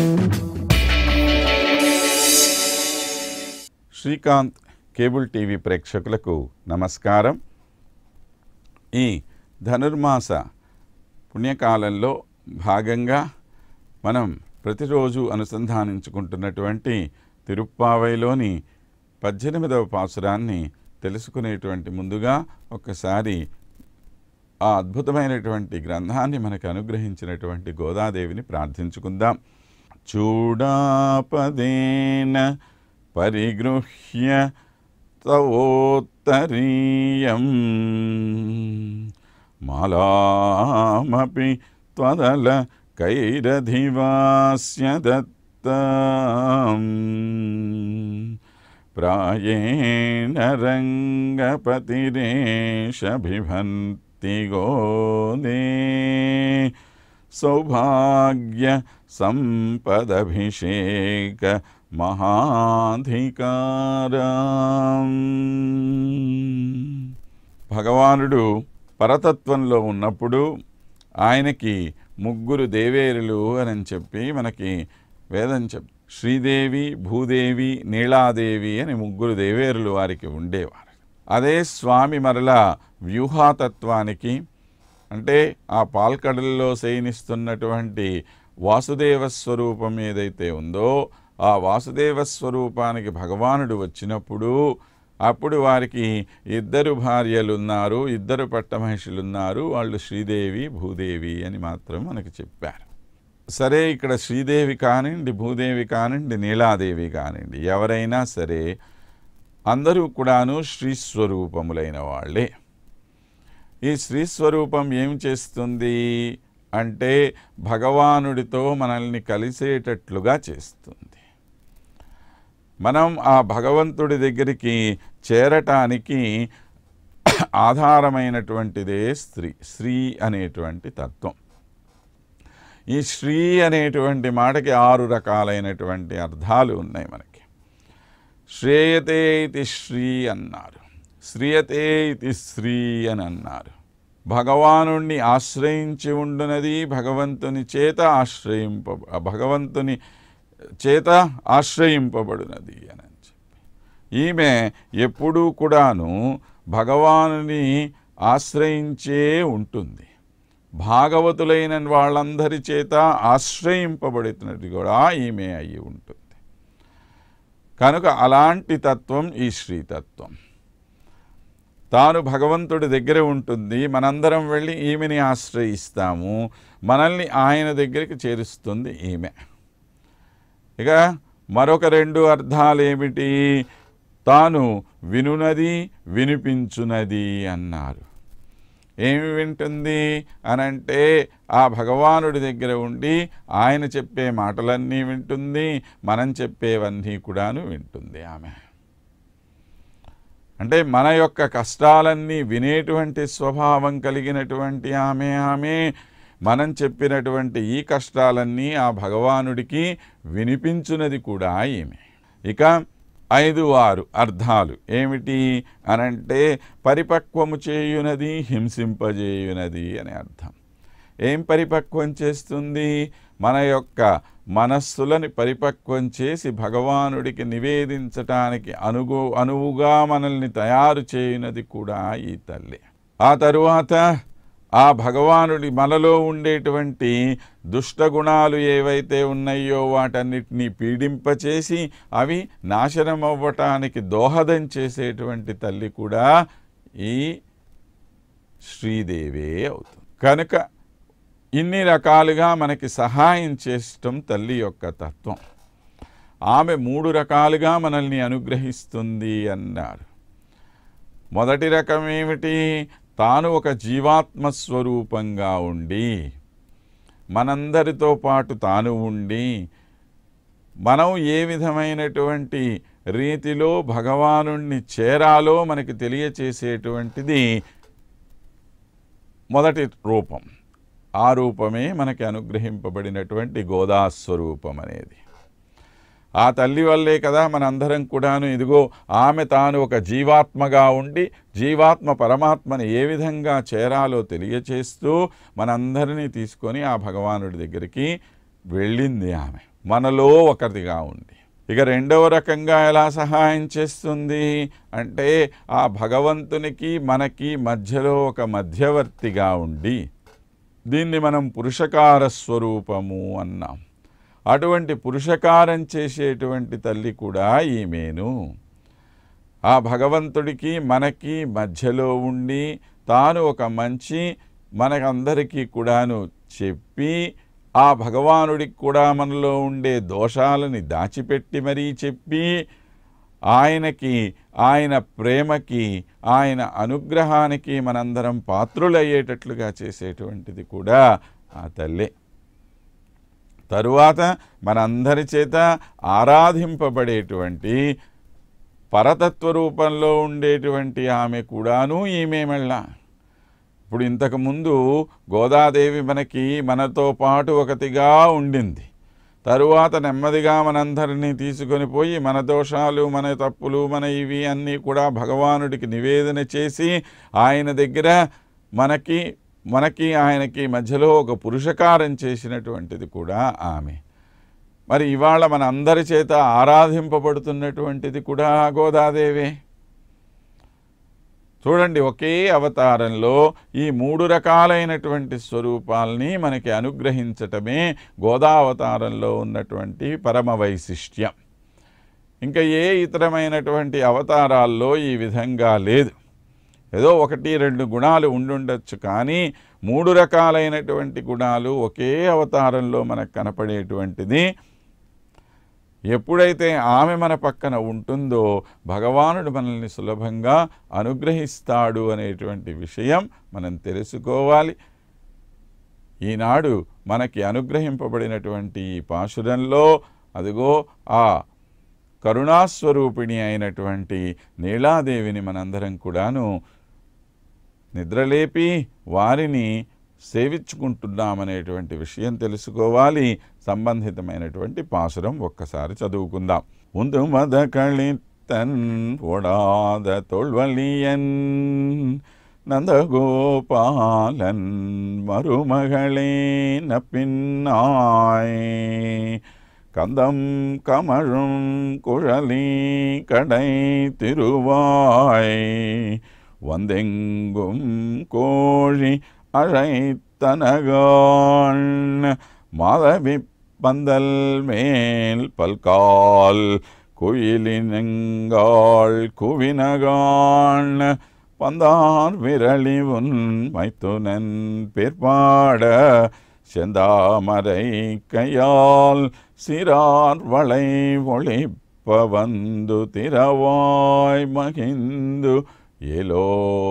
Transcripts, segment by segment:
Srikanth cable TV ప్రేక్షకులకు నమస్కారం ఈ ధనుర్మాస పుణ్యకాలంలో భాగంగా మనం ప్రతిరోజు అనుసంధానించుకుంటున్నటువంటి తిరుప్పావైలోని పద్దెనిమిదవ పాసురాన్ని తెలుసుకునేటువంటి ముందుగా ఒక్కసారి ఆ అద్భుతమైనటువంటి గ్రంథాన్ని మనకు అనుగ్రహించినటువంటి గోదాదేవిని ప్రార్థించుకుందాం చూడాపదేన పరిగృహ్య తవోత్తరీయం మాలామపి త్వదల కైరధివాస్య దత్తం ప్రాయేణ రంగపతిరేషభిభంతి గోదే సౌభాగ్య సంపదభిషేక మహాధికారం భగవానుడు పరతత్వంలో ఉన్నప్పుడు ఆయనకి ముగ్గురు దేవేరులు అని చెప్పి మనకి వేదం చెప్ శ్రీదేవి భూదేవి నీలాదేవి అని ముగ్గురు దేవేరులు వారికి ఉండేవారు అదే స్వామి మరలా వ్యూహాతత్వానికి అంటే ఆ పాల్కడల్లో శయనిస్తున్నటువంటి వాసుదేవ స్వరూపం ఏదైతే ఉందో ఆ వాసుదేవ స్వరూపానికి భగవానుడు వచ్చినప్పుడు అప్పుడు వారికి ఇద్దరు భార్యలు ఉన్నారు ఇద్దరు పట్టమహిషులు ఉన్నారు వాళ్ళు శ్రీదేవి భూదేవి అని మాత్రం మనకి చెప్పారు సరే ఇక్కడ శ్రీదేవి కానివ్వండి భూదేవి కానివ్వండి నీలాదేవి కానివ్వండి ఎవరైనా సరే అందరూ కూడాను శ్రీస్వరూపములైన వాళ్ళే ఈ శ్రీస్వరూపం ఏం చేస్తుంది అంటే భగవానుడితో మనల్ని కలిసేటట్లుగా చేస్తుంది మనం ఆ భగవంతుడి దగ్గరికి చేరటానికి ఆధారమైనటువంటిదే స్త్రీ స్త్రీ అనేటువంటి తత్వం ఈ శ్రీ అనేటువంటి మాటకి ఆరు రకాలైనటువంటి అర్థాలు ఉన్నాయి మనకి శ్రేయతే ఇది శ్రీ అన్నారు శ్రీయతే ఇది శ్రీ అని అన్నారు భగవానుణ్ణి ఆశ్రయించి ఉండునది భగవంతుని చేత ఆశ్రయింప భగవంతుని చేత ఆశ్రయింపబడినది అని చెప్పి ఈమె ఎప్పుడూ కూడాను భగవానుని ఆశ్రయించే ఉంటుంది భాగవతులైన వాళ్ళందరి చేత ఆశ్రయింపబడుతున్నది కూడా ఈమె అయి ఉంటుంది కనుక అలాంటి తత్వం ఈ శ్రీతత్వం తాను భగవంతుడి దగ్గర ఉంటుంది మనందరం వెళ్ళి ఈమెని ఆశ్రయిస్తాము మనల్ని ఆయన దగ్గరికి చేరుస్తుంది ఈమె ఇక మరొక రెండు అర్థాలు ఏమిటి తాను వినునది వినిపించునది అన్నారు ఏమి వింటుంది అనంటే ఆ భగవానుడి దగ్గర ఉండి ఆయన చెప్పే మాటలన్నీ వింటుంది మనం చెప్పేవన్నీ కూడాను వింటుంది ఆమె అంటే మన యొక్క కష్టాలన్నీ వినేటువంటి స్వభావం కలిగినటువంటి ఆమె ఆమె మనం చెప్పినటువంటి ఈ కష్టాలన్నీ ఆ భగవానుడికి వినిపించున్నది కూడా ఈమె ఇక ఐదు ఆరు అర్థాలు ఏమిటి అనంటే పరిపక్వము చేయునది హింసింపజేయునది అనే అర్థం ఏం పరిపక్వం చేస్తుంది మన యొక్క మనస్సులని పరిపక్వం చేసి భగవానుడికి నివేదించటానికి అనుగు అనువుగా మనల్ని తయారు చేయునది కూడా ఈ తల్లి ఆ తరువాత ఆ భగవానుడి మనలో ఉండేటువంటి దుష్టగుణాలు ఏవైతే ఉన్నాయో వాటన్నిటినీ పీడింపచేసి అవి నాశనం అవ్వటానికి దోహదం చేసేటువంటి తల్లి కూడా ఈ శ్రీదేవే అవుతుంది కనుక ఇన్ని రకాలుగా మనకి సహాయం చేసటం తల్లి యొక్క తత్వం ఆమె మూడు రకాలుగా మనల్ని అనుగ్రహిస్తుంది అన్నారు మొదటి రకం ఏమిటి తాను ఒక జీవాత్మ స్వరూపంగా ఉండి మనందరితో పాటు తాను ఉండి మనం ఏ విధమైనటువంటి రీతిలో భగవానుణ్ణి చేరాలో మనకి తెలియచేసేటువంటిది మొదటి రూపం ఆ రూపమే మనకి అనుగ్రహింపబడినటువంటి గోదాస్వరూపం అనేది ఆ తల్లి వల్లే కదా మనందరం కూడాను ఇదిగో ఆమె తాను ఒక జీవాత్మగా ఉండి జీవాత్మ పరమాత్మని ఏ విధంగా చేరాలో తెలియచేస్తూ మనందరినీ తీసుకొని ఆ భగవానుడి దగ్గరికి వెళ్ళింది ఆమె మనలో ఒకరిదిగా ఉండి ఇక రెండవ రకంగా ఎలా సహాయం చేస్తుంది అంటే ఆ భగవంతునికి మనకి మధ్యలో ఒక మధ్యవర్తిగా ఉండి దీన్ని మనం పురుషకార స్వరూపము అన్నాం అటువంటి పురుషకారం చేసేటువంటి తల్లి కూడా ఈమెను ఆ భగవంతుడికి మనకి మధ్యలో ఉండి తాను ఒక మంచి మనకందరికీ కూడాను చెప్పి ఆ భగవానుడికి కూడా మనలో ఉండే దోషాలని దాచిపెట్టి మరీ చెప్పి ఆయనకి ఆయన ప్రేమకి ఆయన అనుగ్రహానికి మనందరం పాత్రులయ్యేటట్లుగా చేసేటువంటిది కూడా ఆ తల్లే తరువాత మనందరి చేత ఆరాధింపబడేటువంటి పరతత్వ రూపంలో ఉండేటువంటి ఆమె కూడాను ఈమె మళ్ళా ఇప్పుడు ఇంతకుముందు గోదాదేవి మనకి మనతో పాటు ఒకటిగా ఉండింది తరువాత నెమ్మదిగా మనందరినీ తీసుకొని పోయి మన దోషాలు మన తప్పులు మన ఇవి అన్నీ కూడా భగవానుడికి నివేదన చేసి ఆయన దగ్గర మనకి మనకి ఆయనకి మధ్యలో ఒక పురుషకారం చేసినటువంటిది కూడా ఆమె మరి ఇవాళ మన అందరి చేత ఆరాధింపబడుతున్నటువంటిది కూడా గోదాదేవే చూడండి ఒకే అవతారంలో ఈ మూడు రకాలైనటువంటి స్వరూపాల్ని మనకి అనుగ్రహించటమే గోదావతారంలో ఉన్నటువంటి పరమ వైశిష్ట్యం ఇంకా ఏ ఇతరమైనటువంటి అవతారాల్లో ఈ విధంగా లేదు ఏదో ఒకటి రెండు గుణాలు ఉండుండొచ్చు కానీ మూడు రకాలైనటువంటి గుణాలు ఒకే అవతారంలో మనకు కనపడేటువంటిది ఎప్పుడైతే ఆమె మన పక్కన ఉంటుందో భగవానుడు మనల్ని సులభంగా అనుగ్రహిస్తాడు అనేటువంటి విషయం మనం తెలుసుకోవాలి ఈనాడు మనకి అనుగ్రహింపబడినటువంటి ఈ పాశురంలో అదిగో ఆ కరుణాస్వరూపిణి అయినటువంటి నీలాదేవిని మనందరం కూడాను నిద్రలేపి వారిని సేవించుకుంటున్నామనేటువంటి విషయం తెలుసుకోవాలి సంబంధితమైనటువంటి పాసురం ఒక్కసారి చదువుకుందాం ఉందు మద కళితన్ ఒడాద తొల్వలియన్ నందగోపాలన్ மருமகளே நப்பின்னாய் கந்தம் கமழும் குழலி கடை திருவாய் வந்தெங்கும் கோழி அழைத்தனகான் மாதவி பந்தல் மேல் பல்கால் குயிலினங்காள் குவினகான் பந்தார் விரளி உன் மைத்துனன் பிற்பாட செந்தாமரை கையால் சிறார் வளை ஒளிப்ப வந்து திரவாய் மகிந்து ఏలో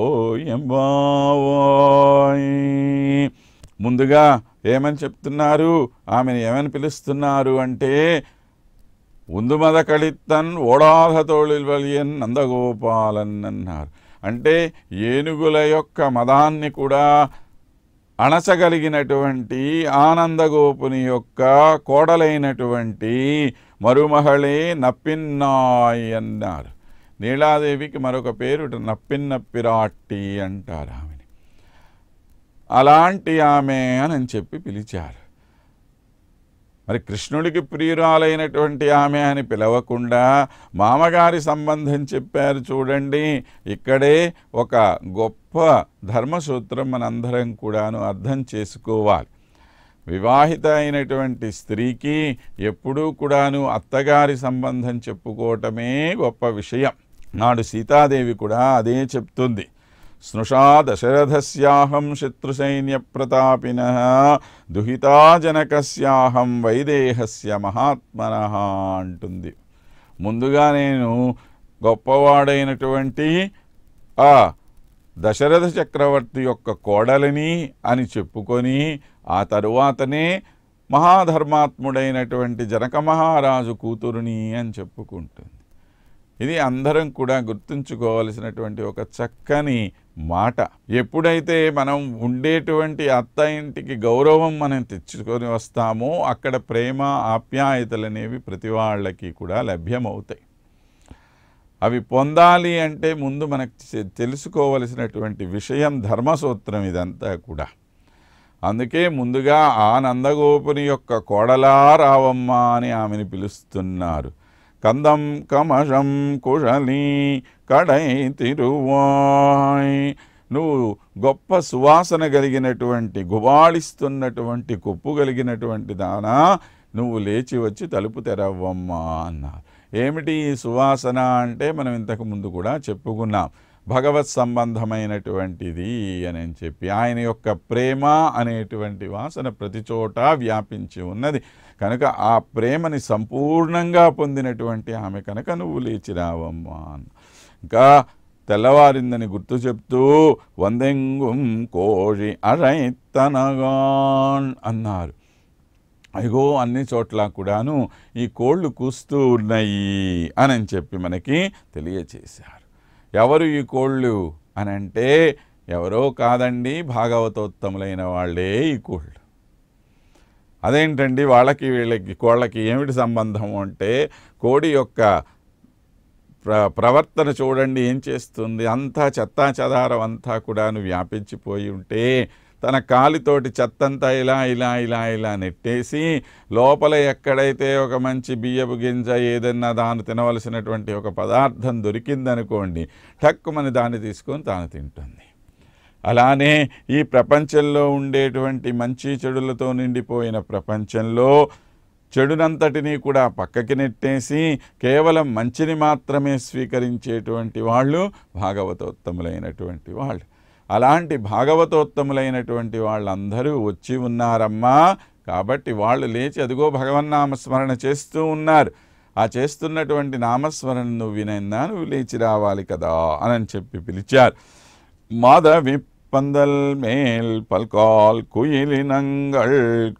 ఎంబావాయ్ ముందుగా ఏమని చెప్తున్నారు ఆమెను ఏమని పిలుస్తున్నారు అంటే ఉందుమద కళిత్తన్ ఓడాధ తోళిల్వలియన్ నందగోపాలన్ అన్నారు అంటే ఏనుగుల యొక్క మదాన్ని కూడా అణచగలిగినటువంటి ఆనందగోపుని యొక్క కోడలైనటువంటి మరుమహళే నప్పిన్నాయ్ అన్నారు నీలాదేవికి మరొక పేరు నప్పిన్నప్పిరాట్టి అంటారు ఆమెని అలాంటి ఆమె అని చెప్పి పిలిచారు మరి కృష్ణుడికి ప్రియురాలైనటువంటి ఆమె అని పిలవకుండా మామగారి సంబంధం చెప్పారు చూడండి ఇక్కడే ఒక గొప్ప ధర్మసూత్రం మనందరం కూడాను అర్థం చేసుకోవాలి వివాహిత అయినటువంటి స్త్రీకి ఎప్పుడూ కూడాను అత్తగారి సంబంధం చెప్పుకోవటమే గొప్ప విషయం నాడు సీతాదేవి కూడా అదే చెప్తుంది స్నుషా దశరథస్యాహం శత్రుసైన్య ప్రతాపిన దుహితా జనకస్యాహం వైదేహస్య మహాత్మన అంటుంది ముందుగా నేను గొప్పవాడైనటువంటి ఆ దశరథ చక్రవర్తి యొక్క కోడలిని అని చెప్పుకొని ఆ తరువాతనే మహాధర్మాత్ముడైనటువంటి జనక మహారాజు కూతురుని అని చెప్పుకుంటుంది ఇది అందరం కూడా గుర్తుంచుకోవలసినటువంటి ఒక చక్కని మాట ఎప్పుడైతే మనం ఉండేటువంటి అత్త ఇంటికి గౌరవం మనం తెచ్చుకొని వస్తామో అక్కడ ప్రేమ ఆప్యాయతలు అనేవి ప్రతి వాళ్ళకి కూడా లభ్యమవుతాయి అవి పొందాలి అంటే ముందు మనకు తె- తెలుసుకోవలసినటువంటి విషయం ధర్మసూత్రం ఇదంతా కూడా అందుకే ముందుగా ఆ నందగోపుని యొక్క కోడలా రావమ్మా అని ఆమెను పిలుస్తున్నారు కందం కమషం కుశలి కడై తిరువాయ్ నువ్వు గొప్ప సువాసన కలిగినటువంటి గుబాళిస్తున్నటువంటి కొప్పు కలిగినటువంటి దానా నువ్వు లేచి వచ్చి తలుపు తెరవ్వమ్మా అన్నారు ఏమిటి ఈ సువాసన అంటే మనం ఇంతకు ముందు కూడా చెప్పుకున్నాం భగవత్ సంబంధమైనటువంటిది అని చెప్పి ఆయన యొక్క ప్రేమ అనేటువంటి వాసన ప్రతి చోట వ్యాపించి ఉన్నది కనుక ఆ ప్రేమని సంపూర్ణంగా పొందినటువంటి ఆమె కనుక నువ్వు లేచి రావమ్మా అన్న. ఇంకా తెల్లవారిందని గుర్తు చెప్తూ వందెంగుం కోഴി అరైతనగాన్ అన్నారు అయ్యో అన్ని చోట్ల కూడాను ఈ కోళ్ళు కూస్తూ ఉన్నాయి అని చెప్పి మనకి తెలియచేశారు ఎవరు ఈ కోళ్ళు అని అంటే ఎవరో కాదండి భాగవతోత్తములైన వాళ్ళే ఈ కోళ్ళు అదేంటండి వాళ్ళకి వీళ్ళకి కోళ్ళకి ఏమిటి సంబంధం అంటే కోడి యొక్క ప్ర ప్రవర్తన చూడండి ఏం చేస్తుంది అంతా చెత్తా చెదారం అంతా కూడాను వ్యాపించిపోయి ఉంటే తన కాలితోటి చెత్తంతా ఇలా ఇలా ఇలా ఇలా నెట్టేసి లోపల ఎక్కడైతే ఒక మంచి బియ్యపు గింజ ఏదన్నా దాన్ని తినవలసినటువంటి ఒక పదార్థం దొరికిందనుకోండి టక్కుమని దాన్ని తీసుకొని తాను తింటుంది అలానే ఈ ప్రపంచంలో ఉండేటువంటి మంచి చెడులతో నిండిపోయిన ప్రపంచంలో చెడునంతటినీ కూడా పక్కకి నెట్టేసి కేవలం మంచిని మాత్రమే స్వీకరించేటువంటి వాళ్ళు భాగవతోత్తములైనటువంటి వాళ్ళు అలాంటి భాగవతోత్తములైనటువంటి వాళ్ళందరూ వచ్చి ఉన్నారమ్మా కాబట్టి వాళ్ళు లేచి అదిగో భగవన్నామస్మరణ చేస్తూ ఉన్నారు ఆ చేస్తున్నటువంటి నామస్మరణ నువ్వు వినైనా నువ్వు లేచి రావాలి కదా అని చెప్పి పిలిచారు மாதவி பந்தல் மேல் பல்கால் కుయిలినంగళ్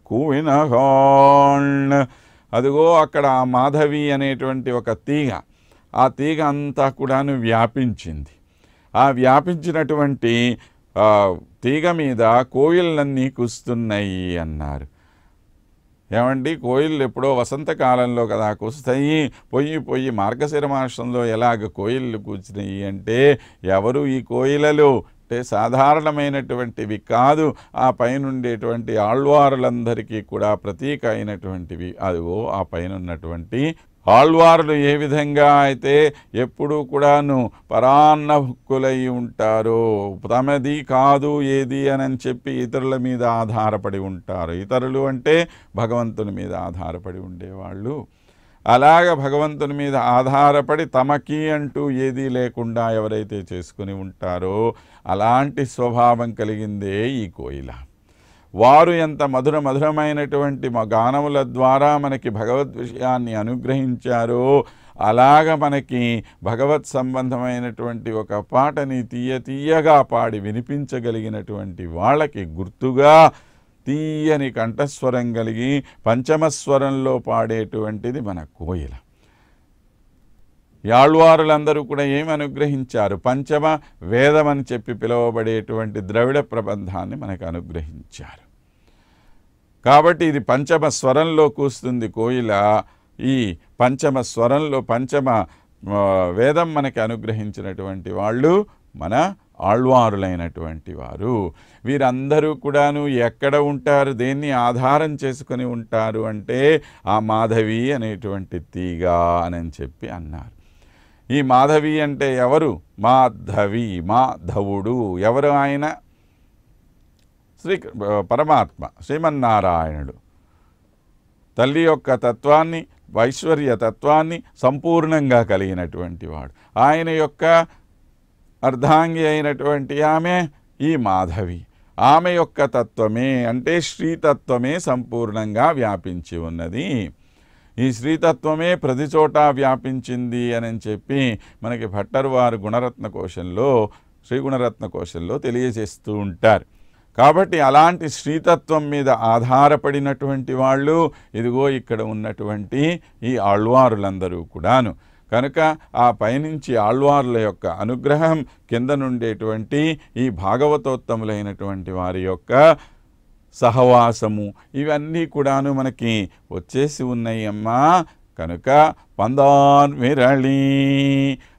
కూవినగాణ్ అదిగో అక్కడ ఆ మాధవి అనేటువంటి ఒక తీగ ఆ తీగ అంతా కూడాను వ్యాపించింది ఆ వ్యాపించినటువంటి ఆ, తీగ మీద కోయిలన్నీ కూస్తున్నాయి అన్నారు ఏమండి కోయిళ్ళు ఎప్పుడో వసంతకాలంలో కదా కూస్తాయి పొయ్యి పొయ్యి మార్గశిర మాసంలో ఎలాగ కోయిళ్ళు కూర్చున్నాయి అంటే ఎవరు ఈ కోయిలలు అంటే సాధారణమైనటువంటివి కాదు ఆ పైన ఉండేటువంటి ఆళ్వారులందరికీ కూడా ప్రతీక అయినటువంటివి అదిగో ఆ పైన ఉన్నటువంటి ఆళ్వారులు ఏ విధంగా అయితే ఎప్పుడూ కూడాను పరాన్న భుక్కులై ఉంటారో తమది కాదు ఏది అని చెప్పి ఇతరుల మీద ఆధారపడి ఉంటారు ఇతరులు అంటే భగవంతుని మీద ఆధారపడి ఉండేవాళ్ళు అలాగ భగవంతుని మీద ఆధారపడి తమకి అంటూ ఏదీ లేకుండా ఎవరైతే చేసుకుని ఉంటారో అలాంటి స్వభావం కలిగిందే ఈ కోయిల వారు ఎంత మధుర మధురమైనటువంటి మా గానముల ద్వారా మనకి భగవద్ విషయాన్ని అనుగ్రహించారో అలాగ మనకి భగవత్ సంబంధమైనటువంటి ఒక పాటని తీయ తీయగా పాడి వినిపించగలిగినటువంటి వాళ్ళకి గుర్తుగా తీయని కంఠస్వరం కలిగి పంచమస్వరంలో పాడేటువంటిది మన కోయిల యాళ్వారులందరూ కూడా ఏమి అనుగ్రహించారు పంచమ వేదం అని చెప్పి పిలువబడేటువంటి ద్రవిడ ప్రబంధాన్ని మనకు అనుగ్రహించారు కాబట్టి ఇది పంచమ స్వరంలో కూస్తుంది కోయిల ఈ పంచమ స్వరంలో పంచమ ఆ, వేదం మనకి అనుగ్రహించినటువంటి వాళ్ళు మన ఆళ్వారులైనటువంటి వారు వీరందరూ కూడాను ఎక్కడ ఉంటారు దేన్ని ఆధారం చేసుకొని ఉంటారు అంటే ఆ మాధవి అనేటువంటి తీగ అని చెప్పి అన్నారు ఈ మాధవి అంటే ఎవరు మాధవి మాధవుడు ఎవరు ఆయన శ్రీ పరమాత్మ శ్రీమన్నారాయణుడు తల్లి యొక్క తత్వాన్ని వైశ్వర్య తత్వాన్ని సంపూర్ణంగా కలిగినటువంటి వాడు ఆయన యొక్క అర్ధాంగి అయినటువంటి ఆమె ఈ మాధవి ఆమె యొక్క తత్వమే అంటే శ్రీతత్వమే సంపూర్ణంగా వ్యాపించి ఉన్నది ఈ శ్రీతత్వమే ప్రతి చోట వ్యాపించింది అని చెప్పి మనకి భట్టరు వారు గుణరత్న కోశంలో శ్రీ గుణరత్న కోశంలో తెలియజేస్తూ ఉంటారు కాబట్టి అలాంటి శ్రీతత్వం మీద ఆధారపడినటువంటి వాళ్ళు ఇదిగో ఇక్కడ ఉన్నటువంటి ఈ ఆళ్వారులందరూ కూడాను కనుక ఆ పైనుంచి ఆళ్వార్ల యొక్క అనుగ్రహం కింద నుండేటువంటి ఈ భాగవతోత్తములైనటువంటి వారి యొక్క సహవాసము ఇవన్నీ కూడాను మనకి వచ్చేసి ఉన్నాయి అమ్మా కనుక పందాన్ విరళి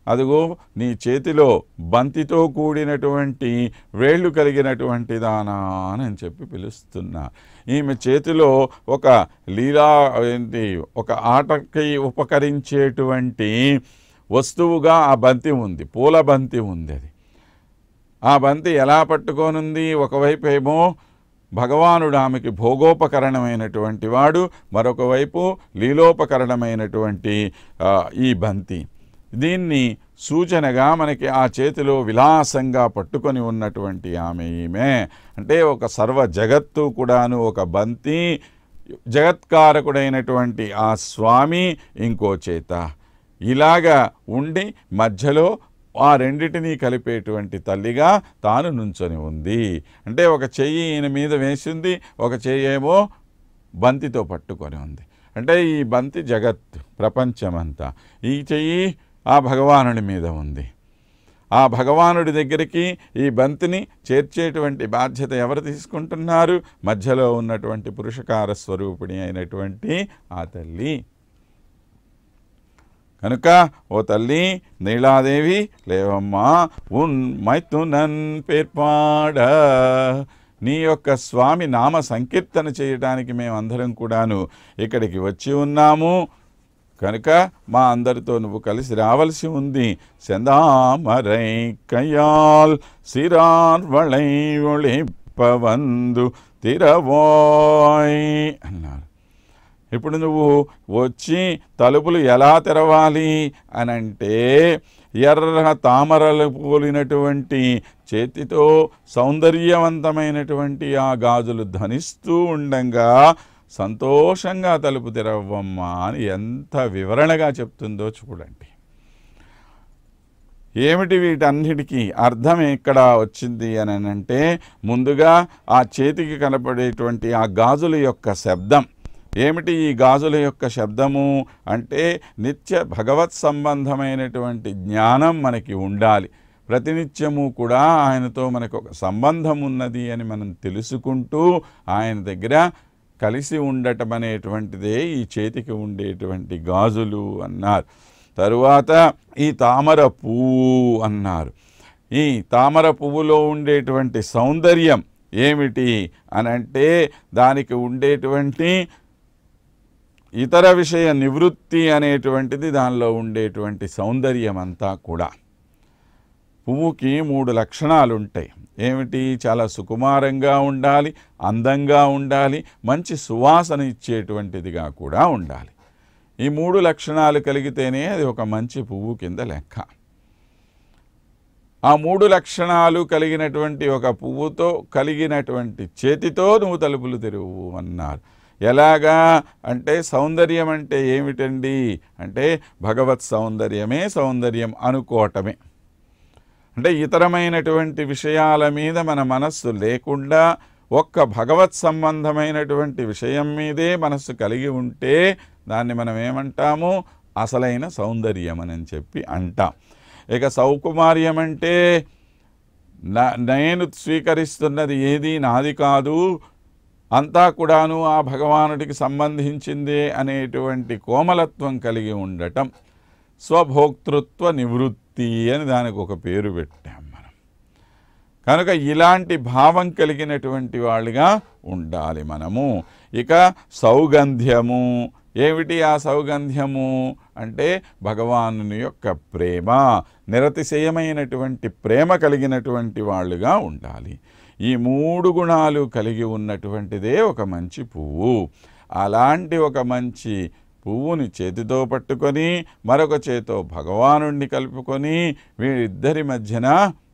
అదిగో నీ చేతిలో బంతితో కూడినటువంటి వేళ్ళు కలిగినటువంటి దానా అని చెప్పి పిలుస్తున్నా ఈమె చేతిలో ఒక లీలా ఏంటి ఒక ఆటకి ఉపకరించేటువంటి వస్తువుగా ఆ బంతి ఉంది పూల బంతి ఉంది అది ఆ బంతి ఎలా పట్టుకోనుంది ఒకవైపు ఏమో భగవానుడు ఆమెకి భోగోపకరణమైనటువంటి వాడు మరొక వైపు లీలోపకరణమైనటువంటి ఆ, ఈ బంతి దీన్ని సూచనగా మనకి ఆ చేతిలో విలాసంగా పట్టుకొని ఉన్నటువంటి ఆమె ఈమె అంటే ఒక సర్వ జగత్తు కూడాను ఒక బంతి జగత్కారకుడైనటువంటి ఆ స్వామి ఇంకో చేత ఇలాగా ఉండి మధ్యలో ఆ రెండిటిని కలిపేటువంటి తల్లిగా తాను నుంచొని ఉంది అంటే ఒక చెయ్యి ఈయన మీద వేసింది ఒక చెయ్యి ఏమో బంతితో పట్టుకొని ఉంది అంటే ఈ బంతి జగత్ ప్రపంచమంతా ఈ చెయ్యి ఆ భగవానుడి మీద ఉంది ఆ భగవానుడి దగ్గరికి ఈ బంతిని చేర్చేటువంటి బాధ్యత ఎవరు తీసుకుంటున్నారు మధ్యలో ఉన్నటువంటి పురుషకార స్వరూపిణి అయినటువంటి ఆ తల్లి కనుక ఓ తల్లి నీలాదేవి లేవమ్మా ఉన్ మైతునన్ పేర్పాడ నీ యొక్క స్వామి నామ సంకీర్తన చేయడానికి మేమందరం కూడాను ఇక్కడికి వచ్చి ఉన్నాము కనుక మా అందరితో నువ్వు కలిసి రావలసి ఉంది సెందామరై కయాల్ సిరార్వళై ఒళిప్పవందు తిరవోయ్ అన్నారు ఇప్పుడు నువ్వు వచ్చి తలుపులు ఎలా తెరవాలి అని అంటే ఎర్ర తామరలు పోలినటువంటి చేతితో సౌందర్యవంతమైనటువంటి ఆ గాజులు ధనిస్తూ ఉండంగా సంతోషంగా తలుపు తెరవమ్మా అని ఎంత వివరణగా చెప్తుందో చూడండి ఏమిటి వీటన్నిటికీ అర్థం ఎక్కడ వచ్చింది అని అంటే ముందుగా ఆ చేతికి కనపడేటువంటి ఆ గాజుల యొక్క శబ్దం ఏమిటి ఈ గాజుల యొక్క శబ్దము అంటే నిత్య భగవత్ సంబంధమైనటువంటి జ్ఞానం మనకి ఉండాలి ప్రతినిత్యము కూడా ఆయనతో మనకు ఒక సంబంధం ఉన్నది అని మనం తెలుసుకుంటూ ఆయన దగ్గర కలిసి ఉండటం అనేటువంటిదే ఈ చేతికి ఉండేటువంటి గాజులు అన్నారు తరువాత ఈ తామర పువ్వు అన్నారు ఈ తామర పువ్వులో ఉండేటువంటి సౌందర్యం ఏమిటి అని అంటే దానికి ఉండేటువంటి ఇతర విషయ నివృత్తి అనేటువంటిది దానిలో ఉండేటువంటి సౌందర్యం అంతా కూడా పువ్వుకి మూడు లక్షణాలు ఉంటాయి ఏమిటి చాలా సుకుమారంగా ఉండాలి అందంగా ఉండాలి మంచి సువాసన ఇచ్చేటువంటిదిగా కూడా ఉండాలి ఈ మూడు లక్షణాలు కలిగితేనే అది ఒక మంచి పువ్వు కింద లెక్క ఆ మూడు లక్షణాలు కలిగినటువంటి ఒక పువ్వుతో కలిగినటువంటి చేతితో నువ్వు తలుపులు తెరువు అన్నారు ఎలాగా అంటే సౌందర్యం అంటే ఏమిటండి అంటే భగవత్ సౌందర్యమే సౌందర్యం అనుకోవటమే అంటే ఇతరమైనటువంటి విషయాల మీద మన మనస్సు లేకుండా ఒక్క భగవత్ సంబంధమైనటువంటి విషయం మీదే మనస్సు కలిగి ఉంటే దాన్ని మనం ఏమంటాము అసలైన సౌందర్యం అని చెప్పి అంటాం ఇక సౌకుమార్యం అంటే నా నేను స్వీకరిస్తున్నది ఏది నాది కాదు అంతా కూడాను ఆ భగవానుడికి సంబంధించిందే అనేటువంటి కోమలత్వం కలిగి ఉండటం స్వభోక్తృత్వ నివృత్తి అని దానికి ఒక పేరు పెట్టాం మనం కనుక ఇలాంటి భావం కలిగినటువంటి వాళ్ళుగా ఉండాలి మనము ఇక సౌగంధ్యము ఏమిటి ఆ సౌగంధ్యము అంటే భగవానుని యొక్క ప్రేమ నిరతిశయమైనటువంటి ప్రేమ కలిగినటువంటి వాళ్ళుగా ఉండాలి ఈ మూడు గుణాలు కలిగి ఉన్నటువంటిదే ఒక మంచి పువ్వు అలాంటి ఒక మంచి పువ్వుని చేతితో పట్టుకొని మరొక చేతో భగవానుణ్ణి కలుపుకొని వీరిద్దరి మధ్యన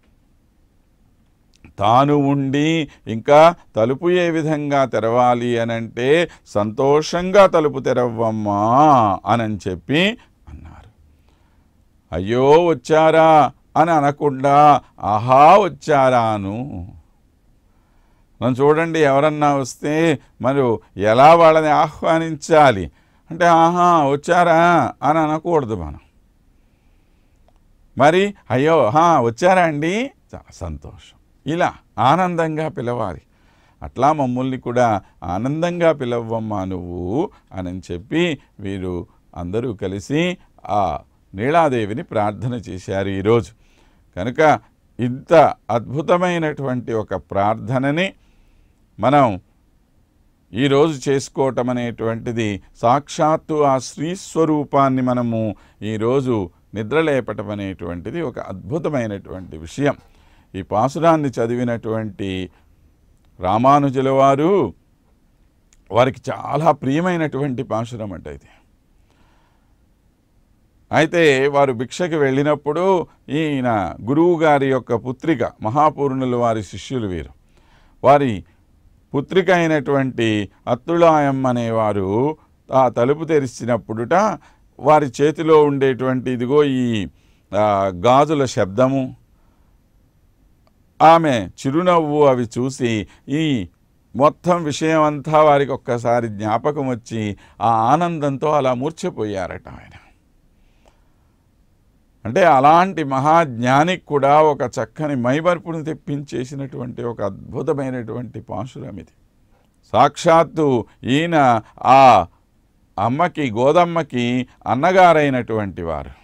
తాను ఉండి ఇంకా తలుపు ఏ విధంగా తెరవాలి అనంటే సంతోషంగా తలుపు తెరవ్వమ్మా అని చెప్పి అన్నారు అయ్యో వచ్చారా అని అనకుండా ఆహా వచ్చారాను మనం చూడండి ఎవరన్నా వస్తే మరి ఎలా వాళ్ళని ఆహ్వానించాలి అంటే ఆహా వచ్చారా అని అనకూడదు మనం మరి అయ్యో హా వచ్చారా అండి చాలా సంతోషం ఇలా ఆనందంగా పిలవాలి అట్లా మమ్మల్ని కూడా ఆనందంగా పిలవమ్మా నువ్వు అని చెప్పి వీరు అందరూ కలిసి ఆ నీలాదేవిని ప్రార్థన చేశారు ఈరోజు కనుక ఇంత అద్భుతమైనటువంటి ఒక ప్రార్థనని మనం ఈరోజు చేసుకోవటం అనేటువంటిది సాక్షాత్తు ఆ శ్రీస్వరూపాన్ని మనము ఈరోజు నిద్రలేపటం అనేటువంటిది ఒక అద్భుతమైనటువంటి విషయం ఈ పాసురాన్ని చదివినటువంటి రామానుజుల వారు వారికి చాలా ప్రియమైనటువంటి పాశురం అంటే ఇది అయితే వారు భిక్షకి వెళ్ళినప్పుడు ఈయన గురువు గారి యొక్క పుత్రిక మహాపూర్ణులు వారి శిష్యులు వీరు వారి పుత్రిక అయినటువంటి అత్తుళాయం అనేవారు ఆ తలుపు తెరిచినప్పుడుట వారి చేతిలో ఉండేటువంటి ఇదిగో ఈ ఆ, గాజుల శబ్దము ఆమె చిరునవ్వు అవి చూసి ఈ మొత్తం విషయం అంతా వారికి ఒక్కసారి జ్ఞాపకం వచ్చి ఆ ఆనందంతో అలా మూర్ఛపోయారట ఆయన అంటే అలాంటి మహాజ్ఞానికి కూడా ఒక చక్కని మైమర్పును తెప్పించేసినటువంటి ఒక అద్భుతమైనటువంటి పాశురం ఇది సాక్షాత్తు ఈయన ఆ అమ్మకి గోదమ్మకి అన్నగారైనటువంటి వారు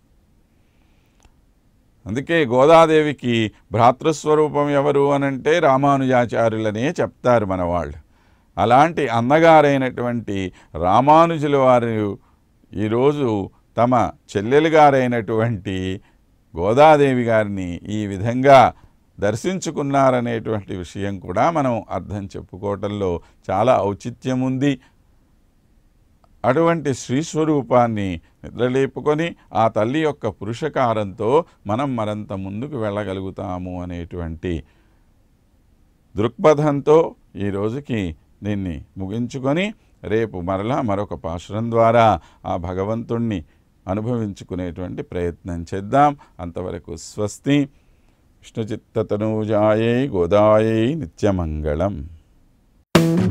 అందుకే గోదాదేవికి భ్రాతృస్వరూపం ఎవరు అనంటే రామానుజాచార్యులనే చెప్తారు మన వాళ్ళు అలాంటి అన్నగారైనటువంటి రామానుజుల వారు ఈరోజు తమ చెల్లెలు గారైనటువంటి గోదాదేవి గారిని ఈ విధంగా దర్శించుకున్నారనేటువంటి విషయం కూడా మనం అర్థం చెప్పుకోవటంలో చాలా ఔచిత్యం ఉంది అటువంటి శ్రీస్వరూపాన్ని నిద్రలేపుకొని ఆ తల్లి యొక్క పురుషకారంతో మనం మరంత ముందుకు వెళ్ళగలుగుతాము అనేటువంటి దృక్పథంతో ఈ రోజుకి దీన్ని ముగించుకొని రేపు మరలా మరొక పాశురం ద్వారా ఆ భగవంతుణ్ణి అనుభవించుకునేటువంటి ప్రయత్నం చేద్దాం అంతవరకు స్వస్తి విష్ణుచిత్తతనూజాయై గోదాయై నిత్యమంగళం